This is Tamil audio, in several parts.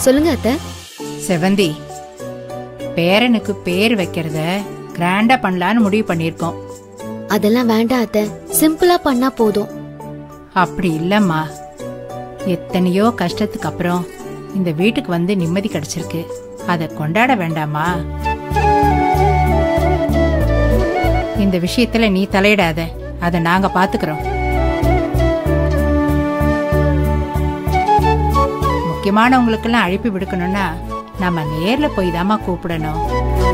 சொல்லுங்க அத்தை செவந்தி பேரனுக்கு பேர் வைக்கிறத கிராண்டா பண்ணலான்னு முடிவு பண்ணியிருக்கோம் அதெல்லாம் வேண்டாம் அத்தை சிம்பிளா பண்ணா போதும் அப்படி இல்லம்மா எத்தனையோ கஷ்டத்துக்கு அப்புறம் இந்த வீட்டுக்கு வந்து நிம்மதி கிடைச்சிருக்கு அதை கொண்டாட வேண்டாமா இந்த விஷயத்துல நீ தலையிடாத அதை நாங்க பாத்துக்கிறோம் முக்கியமானவங்களுக்கெல்லாம் அழைப்பு விடுக்கணும்னா நம்ம நேர்ல போய் தாம்மா கூப்பிடணும்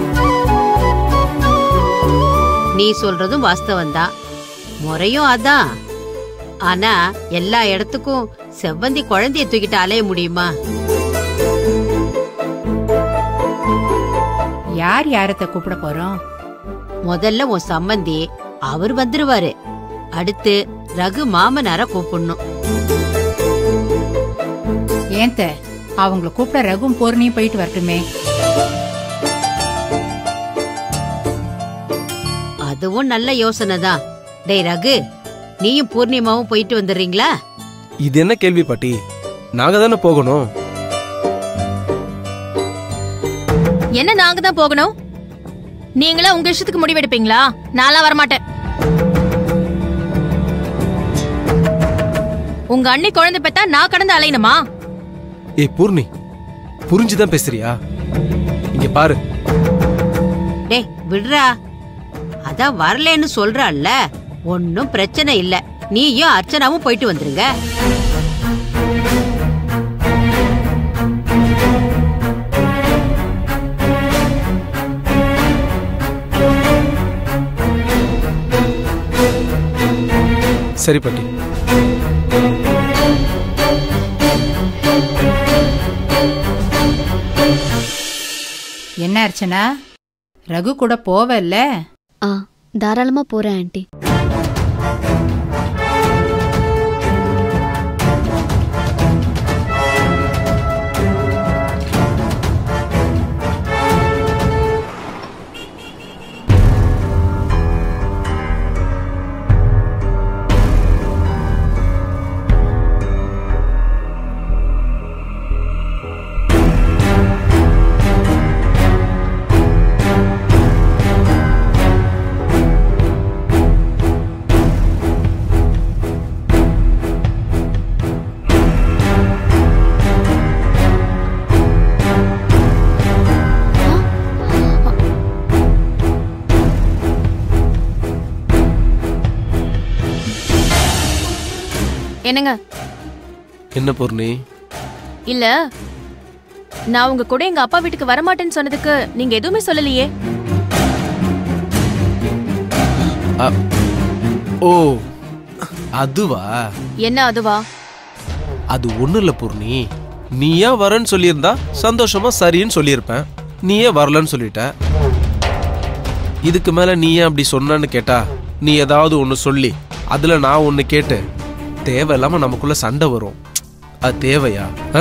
நீ சொல்றதும் வாஸ்தவம் தான் முறையும் அதான் ஆனா எல்லா இடத்துக்கும் செவ்வந்தி குழந்தைய தூக்கிட்டு அலைய முடியுமா யார் யாரத்தை கூப்பிட போறோம் முதல்ல உன் சம்மந்தி அவர் வந்துருவாரு அடுத்து ரகு மாமனார கூப்பிடணும் ஏன்த்த அவங்கள கூப்பிட ரகும் பூர்ணியும் போயிட்டு வரட்டுமே அதுவும் நல்ல யோசனை தான் டேய் ரகு நீயும் பூர்ணிமாவும் போயிட்டு வந்துடுறீங்களா இது என்ன கேள்வி பாட்டி நாங்க தானே போகணும் என்ன நாங்க தான் போகணும் நீங்களா உங்க இஷ்டத்துக்கு முடிவெடுப்பீங்களா நான்லாம் வரமாட்டேன் உங்க அண்ணி குழந்தை பெத்தா நான் கடந்து அலையணுமா ஏய் பூர்ணி புரிஞ்சுதான் பேசுறியா இங்க பாரு டேய் விடுறா அதான் வரலன்னு சொல்றாள்ல ஒன்னும் பிரச்சனை இல்ல நீயும் அர்ச்சனாவும் போயிட்டு வந்துருங்க சரி பாட்டி என்ன அர்ச்சனா ரகு கூட போவல்ல ஆ தாராளமா போறேன் ஆண்டி என்னங்க என்ன பூர்ணி இல்ல நான் உங்க கூட எங்க அப்பா வீட்டுக்கு வரமாட்டேன்னு சொன்னதுக்கு நீங்க எதுவுமே சொல்லலையே அ, ஓ அதுவா என்ன அதுவா அது ஒண்ணு இல்ல பூர்ணி நீயா வரேன்னு சொல்லியிருந்தா சந்தோஷமா சரின்னு சொல்லியிருப்பேன் நீயே வரலன்னு சொல்லிட்ட இதுக்கு மேல நீ ஏன் அப்படி சொன்னன்னு கேட்டா நீ ஏதாவது ஒன்னு சொல்லி அதுல நான் ஒன்னு கேட்டு தேவையில்லாம நமக்குள்ள சண்டை வரும் அது தேவையா அ?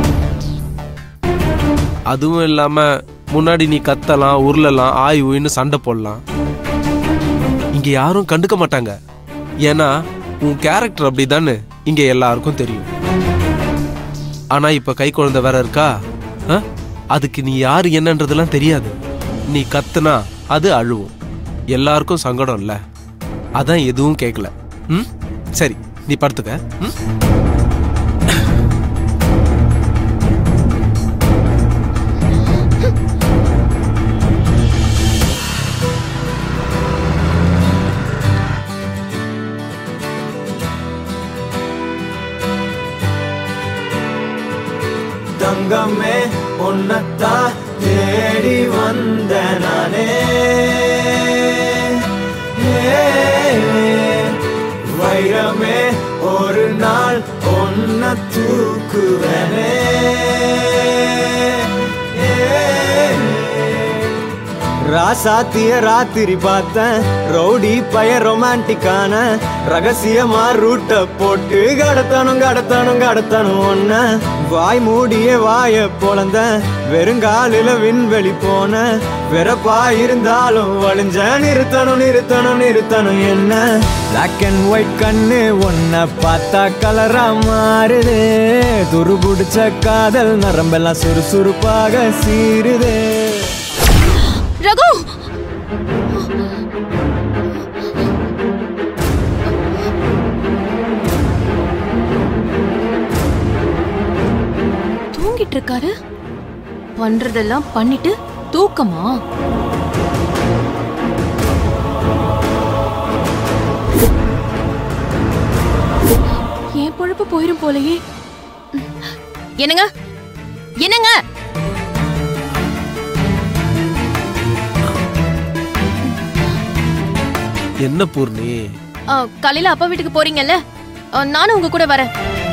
அதுவும் இல்லாம முன்னாடி நீ கத்தலாம் உருளலாம் ஆய் ஊயின்னு சண்டை போடலாம் இங்க யாரும் கண்டுக்க மாட்டாங்க ஏன்னா உன் கேரக்டர் அப்படிதான்னு இங்க எல்லாருக்கும் தெரியும் ஆனா இப்ப கை குழந்தை வேற இருக்கா அ? அதுக்கு நீ யாரு என்னன்றதெல்லாம் தெரியாது நீ கத்துனா அது அழுவும் எல்லாருக்கும் சங்கடம் இல்ல அதான் எதுவும் கேட்கல ம் சரி நீ படுத்துக்க ம்? தங்கமே உன்னத்தான் தேடி வந்த நானே ஏ, வைரமே ஒரு நாள் ஒன்ன தூக்குவனே ஏ, ராசாத்திய ராத்திரி பார்த்தேன் ரவுடி பய ரொமான்டிக்கான ரகசியமா ரூட்ட போட்டு கடத்தணும் கடத்தணும் கடத்தணும் ஒன்ன வாய் மூடிய வாய பொழந்த வெறுங்காலில விண்வெளி போன வெறப்பா இருந்தாலும் வழிஞ்ச நிறுத்தணும் நிறுத்தணும் நிறுத்தணும் என்ன பிளாக் அண்ட் ஒயிட் கண்ணு ஒன்ன பார்த்தா கலரா மாறுது துரு பிடிச்ச காதல் நரம்பெல்லாம் சுறுசுறுப்பாக சீருது ரகு தூங்கிட்டு இருக்காரு பண்றதெல்லாம் பண்ணிட்டு தூக்கமா என் பொழப்பு போயிரும் போலயே என்னங்க என்னங்க என்ன பூர்ணி ஆ, காலையில அப்பா வீட்டுக்கு போறீங்கல்ல ஆ, நானும் உங்க கூட வரேன்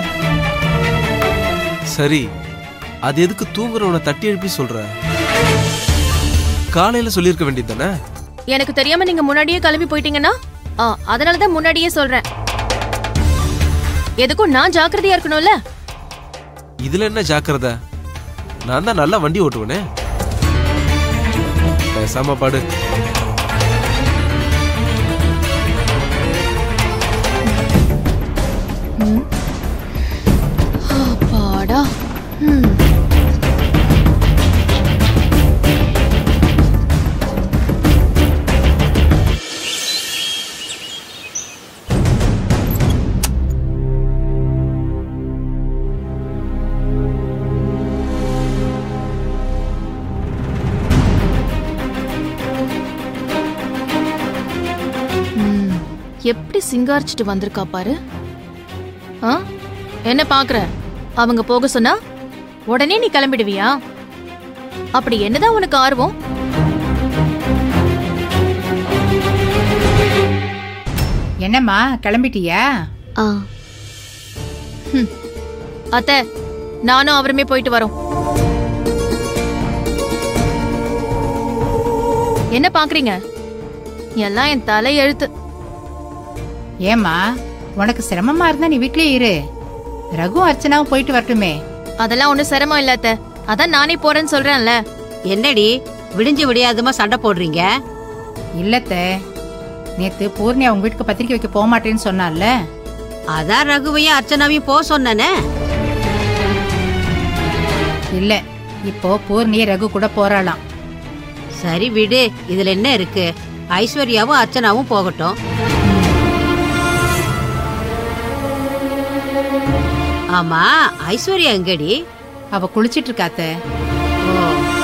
சரி அது எதுக்கு தூங்குறவனை தட்டி எழுப்பி சொல்ற காலையில சொல்லியிருக்க வேண்டியது தானே எனக்கு தெரியாம நீங்க முன்னாடியே கிளம்பி போயிட்டீங்கன்னா ஆ, அதனாலதான் முன்னாடியே சொல்றேன் எதுக்கும் நான் ஜாக்கிரதையா இருக்கணும்ல இதுல என்ன ஜாக்கிரதை நான் தான் நல்லா வண்டி ஓட்டுவேனே பேசாம பாடு பாடா ம். ம், எப்படி சிங்காரிச்சிட்டு வந்திருக்கா பாரு ஆ என்ன பாக்குற அவங்க போக சொன்னா உடனே நீ கிளம்பிடுவியா அப்படி என்னதான் உனக்கு ஆர்வம் என்னம்மா கிளம்பிட்டியா ஆ அத்த நானும் அவருமே போயிட்டு வரோம் என்ன பாக்குறீங்க எல்லாம் என் தலை எழுத்து ஏம்மா உனக்கு சிரமமா இருந்தா நீ வீட்லயே இரு ரகு அர்ச்சனாவும் போயிட்டு வரட்டுமே அதெல்லாம் ஒண்ணும் சிரமம் இல்ல அத்த அதான் நானே போறேன்னு சொல்றேன்ல என்னடி விடிஞ்சு விடியாதமா சண்டை போடுறீங்க இல்லத்த நேத்து பூர்ணி அவங்க வீட்டுக்கு பத்திரிக்கை வைக்க போக மாட்டேன்னு சொன்னால அதான் ரகுவையும் அர்ச்சனாவையும் போக சொன்னனே இல்ல இப்போ பூர்ணிய ரகு கூட போறாளாம் சரி விடு இதுல என்ன இருக்கு ஐஸ்வர்யாவும் அர்ச்சனாவும் போகட்டும் ஆமா ஐஸ்வர்யா எங்கடி அவ குளிச்சிட்டு இருக்காத்த ஓ